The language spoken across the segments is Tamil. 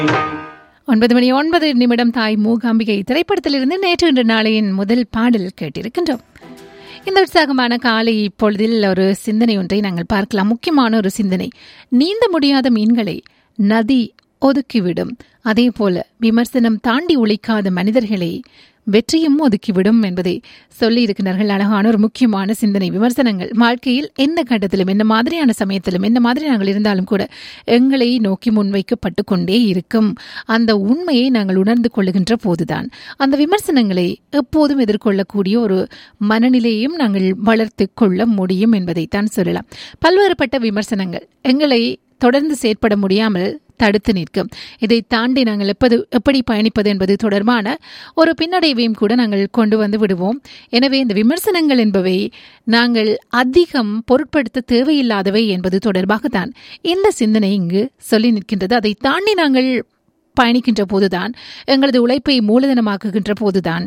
ஒன்பது மணி ஒன்பது நிமிடம் தாய் மூகாம்பிகை திரைப்படத்திலிருந்து நேற்று இன்று நாளையின் முதல் பாடல் கேட்டிருக்கின்றோம் இந்த உற்சாகமான காலை இப்பொழுதில் ஒரு சிந்தனை ஒன்றை நாங்கள் பார்க்கலாம் முக்கியமான ஒரு சிந்தனை நீந்த முடியாத மீன்களை நதி ஒதுக்கிவிடும் அதே போல விமர்சனம் தாண்டி உழைக்காத மனிதர்களை வெற்றியும் ஒதுக்கிவிடும் என்பதை சொல்லி இருக்கிறார்கள் அழகான ஒரு முக்கியமான சிந்தனை விமர்சனங்கள் வாழ்க்கையில் எந்த கட்டத்திலும் என்ன மாதிரியான சமயத்திலும் என்ன மாதிரி நாங்கள் இருந்தாலும் கூட எங்களை நோக்கி முன்வைக்கப்பட்டு கொண்டே இருக்கும் அந்த உண்மையை நாங்கள் உணர்ந்து கொள்ளுகின்ற போதுதான் அந்த விமர்சனங்களை எப்போதும் எதிர்கொள்ளக்கூடிய ஒரு மனநிலையையும் நாங்கள் வளர்த்து கொள்ள முடியும் என்பதைத்தான் சொல்லலாம் பல்வேறுபட்ட விமர்சனங்கள் எங்களை தொடர்ந்து செயற்பட முடியாமல் தடுத்து நிற்கும் இதை தாண்டி நாங்கள் எப்பது எப்படி பயணிப்பது என்பது தொடர்பான ஒரு பின்னடைவையும் கூட நாங்கள் கொண்டு வந்து விடுவோம் எனவே இந்த விமர்சனங்கள் என்பவை நாங்கள் அதிகம் பொருட்படுத்த தேவையில்லாதவை என்பது தொடர்பாக தான் இந்த சிந்தனை இங்கு சொல்லி நிற்கின்றது அதை தாண்டி நாங்கள் பயணிக்கின்ற போதுதான் எங்களது உழைப்பை மூலதனமாக்குகின்ற போதுதான்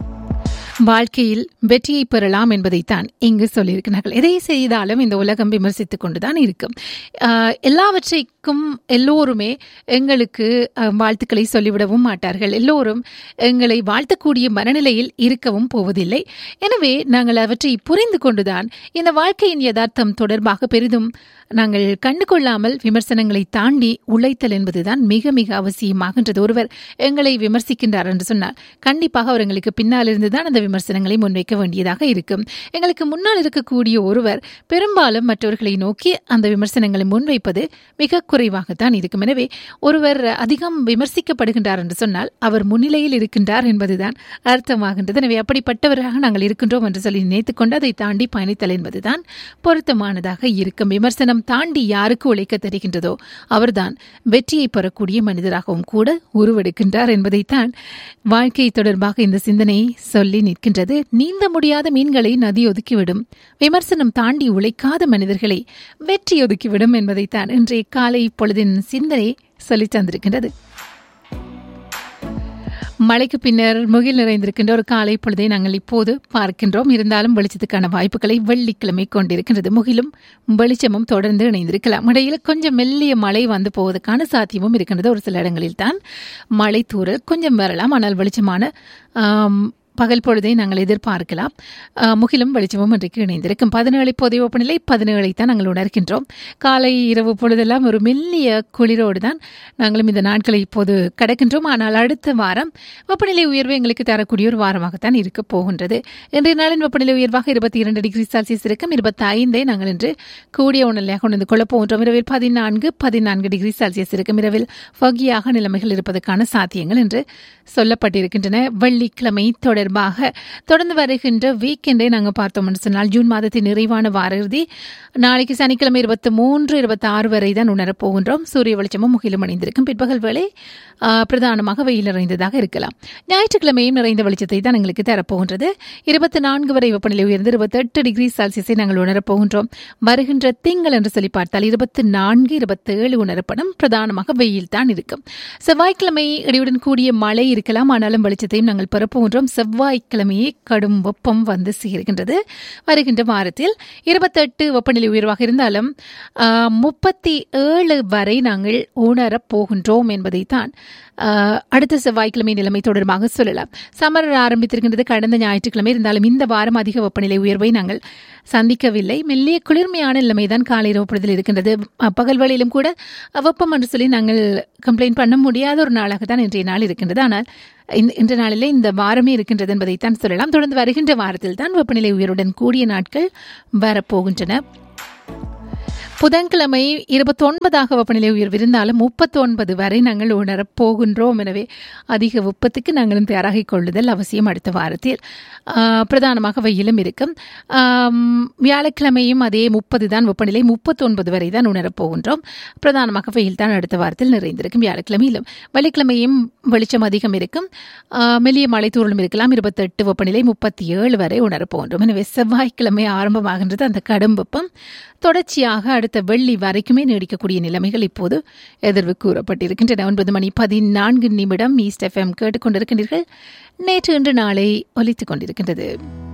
வாழ்க்கையில் வெற்றியை பெறலாம் என்பதைத்தான் இங்கு சொல்லியிருக்கிறார்கள் எதை செய்தாலும் இந்த உலகம் விமர்சித்துக் கொண்டுதான் இருக்கும் எல்லாவற்றைக்கும் எல்லோருமே எங்களுக்கு வாழ்த்துக்களை சொல்லிவிடவும் மாட்டார்கள் எல்லோரும் எங்களை வாழ்த்தக்கூடிய மனநிலையில் இருக்கவும் போவதில்லை எனவே நாங்கள் அவற்றை புரிந்து கொண்டுதான் இந்த வாழ்க்கையின் யதார்த்தம் தொடர்பாக பெரிதும் நாங்கள் கண்டு கொள்ளாமல் விமர்சனங்களை தாண்டி உழைத்தல் என்பதுதான் மிக மிக அவசியமாகின்றது ஒருவர் எங்களை விமர்சிக்கின்றார் என்று சொன்னால் கண்டிப்பாக அவர் எங்களுக்கு பின்னால் இருந்துதான் அந்த விமர்சனங்களை முன்வைக்க வேண்டியதாக இருக்கும் எங்களுக்கு முன்னால் இருக்கக்கூடிய ஒருவர் பெரும்பாலும் மற்றவர்களை நோக்கி அந்த விமர்சனங்களை முன்வைப்பது மிக குறைவாகத்தான் இருக்கும் எனவே ஒருவர் அதிகம் விமர்சிக்கப்படுகின்றார் என்று சொன்னால் அவர் முன்னிலையில் இருக்கின்றார் என்பதுதான் அர்த்தமாகின்றது எனவே அப்படிப்பட்டவராக நாங்கள் இருக்கின்றோம் என்று சொல்லி நினைத்துக் கொண்டு அதை தாண்டி பயணித்தல் என்பதுதான் பொருத்தமானதாக இருக்கும் விமர்சனம் தாண்டி யாருக்கு உழைக்க தெரிகின்றதோ அவர்தான் வெற்றியை பெறக்கூடிய மனிதராகவும் கூட உருவெடுக்கின்றார் என்பதைத்தான் வாழ்க்கை தொடர்பாக இந்த சிந்தனை சொல்லி நிற்கின்றது நீந்த முடியாத மீன்களை நதி ஒதுக்கிவிடும் விமர்சனம் தாண்டி உழைக்காத மனிதர்களை வெற்றி ஒதுக்கிவிடும் என்பதைத்தான் இன்றைய காலை பொழுதின் சிந்தனை சொல்லித் தந்திருக்கின்றது மழைக்கு பின்னர் முகில் நிறைந்திருக்கின்ற ஒரு காலை பொழுதை நாங்கள் இப்போது பார்க்கின்றோம் இருந்தாலும் வெளிச்சத்துக்கான வாய்ப்புகளை வெள்ளிக்கிழமை கொண்டிருக்கின்றது முகிலும் வெளிச்சமும் தொடர்ந்து இணைந்திருக்கலாம் இடையில் கொஞ்சம் மெல்லிய மழை வந்து போவதற்கான சாத்தியமும் இருக்கின்றது ஒரு சில இடங்களில் தான் மழை தூரல் கொஞ்சம் வரலாம் ஆனால் வெளிச்சமான பகல் பொழுதை நாங்கள் எதிர்பார்க்கலாம் முகிலும் வெளிச்சமும் இன்றைக்கு இணைந்திருக்கும் பதினேழு இப்போதைய வெப்பநிலை பதினேழை தான் நாங்கள் உணர்கின்றோம் காலை இரவு பொழுதெல்லாம் ஒரு மெல்லிய குளிரோடு தான் நாங்களும் இந்த நாட்களை இப்போது கடக்கின்றோம் ஆனால் அடுத்த வாரம் வெப்பநிலை உயர்வு எங்களுக்கு தரக்கூடிய ஒரு வாரமாகத்தான் இருக்க போகின்றது இன்றைய நாளின் வெப்பநிலை உயர்வாக இருபத்தி இரண்டு டிகிரி செல்சியஸ் இருக்கும் இருபத்தி ஐந்தை நாங்கள் இன்று கூடிய உணர்நிலையாக கொண்டு வந்து கொள்ளப் போகின்றோம் இரவில் பதினான்கு பதினான்கு டிகிரி செல்சியஸ் இருக்கும் இரவில் ஃபகியாக நிலைமைகள் இருப்பதற்கான சாத்தியங்கள் என்று சொல்லப்பட்டிருக்கின்றன வெள்ளிக்கிழமை தொடர் தொடர்பாக தொடர்ந்து வருகின்ற வீக்கெண்டை நாங்கள் பார்த்தோம்னு சொன்னால் ஜூன் மாதத்தின் நிறைவான வார இறுதி நாளைக்கு சனிக்கிழமை இருபத்தி மூன்று இருபத்தி ஆறு வரை தான் உணரப் போகின்றோம் சூரிய வெளிச்சமும் முகிலும் அணிந்திருக்கும் பிற்பகல் வேலை பிரதானமாக வெயில் நிறைந்ததாக இருக்கலாம் ஞாயிற்றுக்கிழமையும் நிறைந்த வெளிச்சத்தை தான் எங்களுக்கு தரப்போகின்றது இருபத்தி நான்கு வரை வெப்பநிலை உயர்ந்து இருபத்தெட்டு டிகிரி செல்சியஸை நாங்கள் உணரப் போகின்றோம் வருகின்ற திங்கள் என்று சொல்லி பார்த்தால் இருபத்தி நான்கு இருபத்தேழு உணரப்படும் பிரதானமாக வெயில் தான் இருக்கும் செவ்வாய்க்கிழமை இடையுடன் கூடிய மழை இருக்கலாம் ஆனாலும் வெளிச்சத்தையும் நாங்கள் பெறப்போகின்றோம் செவ்வாய்க்கிழமையே கடும் வெப்பம் வந்து சேர்கின்றது வருகின்ற வாரத்தில் இருபத்தெட்டு வெப்பநிலை உயர்வாக இருந்தாலும் முப்பத்தி ஏழு வரை நாங்கள் உணரப் போகின்றோம் என்பதைத்தான் அடுத்த செவ்வாய்க்கிழமை நிலைமை தொடர்பாக சொல்லலாம் சமர் ஆரம்பித்திருக்கின்றது கடந்த ஞாயிற்றுக்கிழமை இருந்தாலும் இந்த வாரம் அதிக வெப்பநிலை உயர்வை நாங்கள் சந்திக்கவில்லை மெல்லிய குளிர்மையான நிலைமைதான் காலை இரவு பொழுதில் இருக்கின்றது பகல் வேளையிலும் கூட வெப்பம் என்று சொல்லி நாங்கள் கம்ப்ளைண்ட் பண்ண முடியாத ஒரு நாளாக தான் இன்றைய நாள் இருக்கின்றது ஆனால் இன்ற நாளிலே இந்த வாரமே இருக்கின்றது என்பதைத்தான் சொல்லலாம் தொடர்ந்து வருகின்ற வாரத்தில் தான் வெப்பநிலை உயர்வுடன் கூடிய நாட்கள் வரப்போகின்றன புதன்கிழமை இருபத்தி ஒன்பதாக வெப்பநிலை உயர்வு இருந்தாலும் முப்பத்தி ஒன்பது வரை நாங்கள் உணரப் போகின்றோம் எனவே அதிக வெப்பத்துக்கு நாங்களும் தயாராகிக் கொள்ளுதல் அவசியம் அடுத்த வாரத்தில் பிரதானமாக வெயிலும் இருக்கும் வியாழக்கிழமையும் அதே முப்பது தான் வெப்பநிலை முப்பத்தி ஒன்பது வரை தான் உணரப் போகின்றோம் பிரதானமாக வெயில் தான் அடுத்த வாரத்தில் நிறைந்திருக்கும் வியாழக்கிழமையிலும் வெள்ளிக்கிழமையும் வெளிச்சம் அதிகம் இருக்கும் மெல்லிய மலை தூரலும் இருக்கலாம் இருபத்தெட்டு வெப்பநிலை முப்பத்தி ஏழு வரை உணரப் போகின்றோம் எனவே செவ்வாய்க்கிழமை ஆரம்பமாகின்றது அந்த கடும் வெப்பம் தொடர்ச்சியாக அடுத்த வெள்ளி வரைக்குமே நீடிக்கக்கூடிய நிலைமைகள் இப்போது எதிர்வு கூறப்பட்டிருக்கின்றன ஒன்பது மணி பதினான்கு நிமிடம் ஈஸ்ட் எஃப்எம் கேட்டுக்கொண்டிருக்கின்றீர்கள் நேற்று இன்று நாளை ஒலித்துக் கொண்டிருக்கின்றது